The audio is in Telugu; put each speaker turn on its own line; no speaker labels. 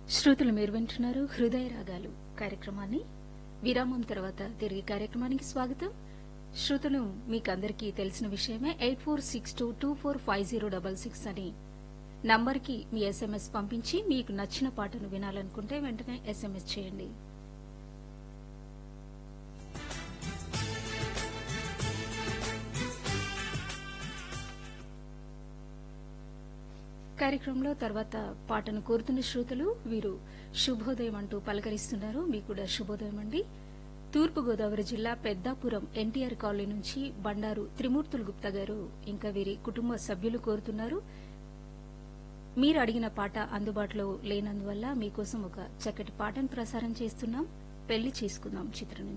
శ్రోతలు మీరు వింటున్నారు హృదయ రాగాలు కార్యక్రమాన్ని విరామం తర్వాత తిరిగి కార్యక్రమానికి స్వాగతం శ్రోతలు మీకు అందరికీ తెలిసిన విషయమే eight four six two two four five zero double six అని నంబర్కి మీ ఎస్ఎంఎస్ పంపించి మీకు నచ్చిన పాటను వినాలనుకుంటే వెంటనే ఎస్ఎంఎస్ చేయండి కార్యక్రమంలో తర్వాత పాటను కోరుతున్న శ్రోతలు వీరు శుభోదయం అంటూ పలకరిస్తున్నారు మీకు కూడా శుభోదయం అండి తూర్పు గోదావరి జిల్లా పెద్దాపురం ఎన్టీఆర్ కాలనీ నుంచి బండారు త్రిమూర్తులు గుప్తా గారు ఇంకా వీరి కుటుంబ సభ్యులు కోరుతున్నారు మీరు అడిగిన పాట అందుబాటులో లేనందువల్ల మీకోసం ఒక చక్కటి పాటను ప్రసారం చేస్తున్నాం పెళ్లి చేసుకుందాం చిత్రం నుంచి